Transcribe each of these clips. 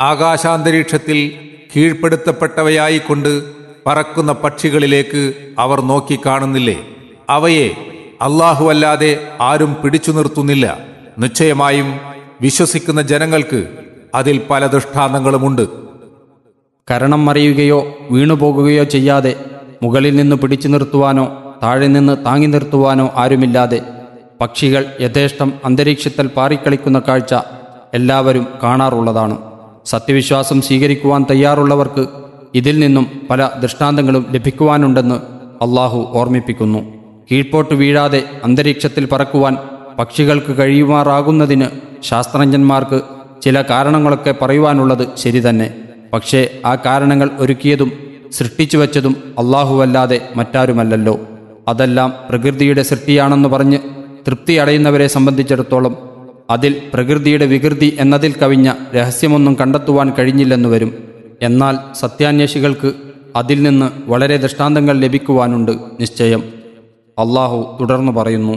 ആകാശാന്തരീക്ഷത്തിൽ കീഴ്പ്പെടുത്തപ്പെട്ടവയായിക്കൊണ്ട് പറക്കുന്ന പക്ഷികളിലേക്ക് അവർ നോക്കി കാണുന്നില്ലേ അവയെ അല്ലാഹുവല്ലാതെ ആരും പിടിച്ചു നിർത്തുന്നില്ല നിശ്ചയമായും വിശ്വസിക്കുന്ന ജനങ്ങൾക്ക് അതിൽ പല ദൃഷ്ടാന്തങ്ങളുമുണ്ട് കരണം മറിയുകയോ വീണുപോകുകയോ ചെയ്യാതെ മുകളിൽ നിന്ന് പിടിച്ചു നിർത്തുവാനോ താഴെ നിന്ന് താങ്ങി നിർത്തുവാനോ ആരുമില്ലാതെ പക്ഷികൾ യഥേഷ്ടം അന്തരീക്ഷത്തിൽ പാറിക്കളിക്കുന്ന കാഴ്ച എല്ലാവരും കാണാറുള്ളതാണ് സത്യവിശ്വാസം സ്വീകരിക്കുവാൻ തയ്യാറുള്ളവർക്ക് ഇതിൽ നിന്നും പല ദൃഷ്ടാന്തങ്ങളും ലഭിക്കുവാനുണ്ടെന്ന് അള്ളാഹു ഓർമ്മിപ്പിക്കുന്നു കീഴ്പോട്ട് വീഴാതെ അന്തരീക്ഷത്തിൽ പറക്കുവാൻ പക്ഷികൾക്ക് കഴിയുമാറാകുന്നതിന് ശാസ്ത്രജ്ഞന്മാർക്ക് ചില കാരണങ്ങളൊക്കെ പറയുവാനുള്ളത് ശരി തന്നെ പക്ഷേ ആ കാരണങ്ങൾ ഒരുക്കിയതും സൃഷ്ടിച്ചു വച്ചതും അള്ളാഹുവല്ലാതെ മറ്റാരുമല്ലല്ലോ അതെല്ലാം പ്രകൃതിയുടെ സൃഷ്ടിയാണെന്ന് പറഞ്ഞ് തൃപ്തി അടയുന്നവരെ സംബന്ധിച്ചിടത്തോളം അതിൽ പ്രകൃതിയുടെ വികൃതി എന്നതിൽ കവിഞ്ഞ രഹസ്യമൊന്നും കണ്ടെത്തുവാൻ കഴിഞ്ഞില്ലെന്ന് വരും എന്നാൽ സത്യാന്വേഷികൾക്ക് അതിൽ നിന്ന് വളരെ ദൃഷ്ടാന്തങ്ങൾ ലഭിക്കുവാനുണ്ട് നിശ്ചയം അള്ളാഹു തുടർന്നു പറയുന്നു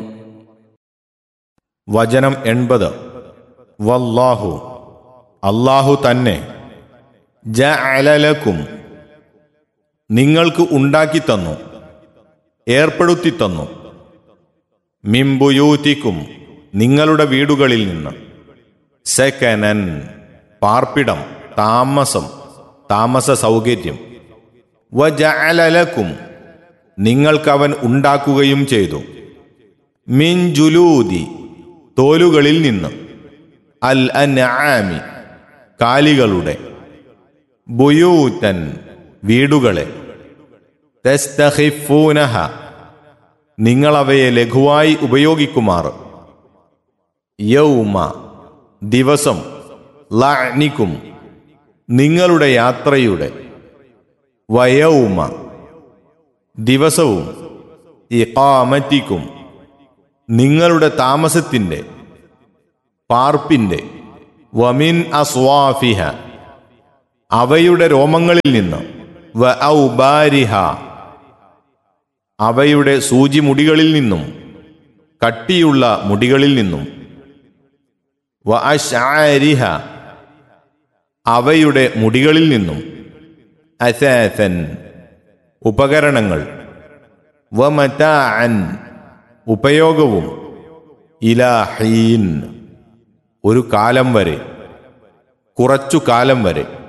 വചനം എൺപത് വല്ലാഹു അല്ലാഹു തന്നെ ജഅലലക്കും നിങ്ങൾക്ക് ഉണ്ടാക്കി തന്നു ഏർപ്പെടുത്തി തന്നു മിംബുയൂത്തിക്കും നിങ്ങളുടെ വീടുകളിൽ നിന്ന് സെക്കനൻ പാർപ്പിടം താമസം താമസ സൗകര്യം വജഅലലക്കും നിങ്ങൾക്കവൻ ഉണ്ടാക്കുകയും ചെയ്തു മിൻ ജുലൂദി തോലുകളിൽ നിന്ന് അൽ അൻആമി കാലികളുടെ ബുയൂത്തൻ വീടുകളെ തെസ്തഹിഫൂനഹ നിങ്ങളവയെ ലഘുവായി ഉപയോഗിക്കുമാറ് യൗമ ദിവസം ലഅ്നിക്കും നിങ്ങളുടെ യാത്രയുടെ വയൗമ ദിവസവും ഇഖാമത്തിക്കും നിങ്ങളുടെ താമസത്തിൻ്റെ പാർപ്പിൻ്റെ വമിൻ അസ്വാഫിഹ അവയുടെ രോമങ്ങളിൽ നിന്ന് വ ഔബാരിഹ അവയുടെ സൂചിമുടികളിൽ നിന്നും കട്ടിയുള്ള മുടികളിൽ നിന്നും വ അശ്ആരിഹ അവയുടെ മുടികളിൽ നിന്നും അസാസൻ ഉപകരണങ്ങൾ വ മതാഅൻ ഉപയോഗവും ഇലാഹീൻ ഒരു കാലം വരെ കുറച്ചു കാലം വരെ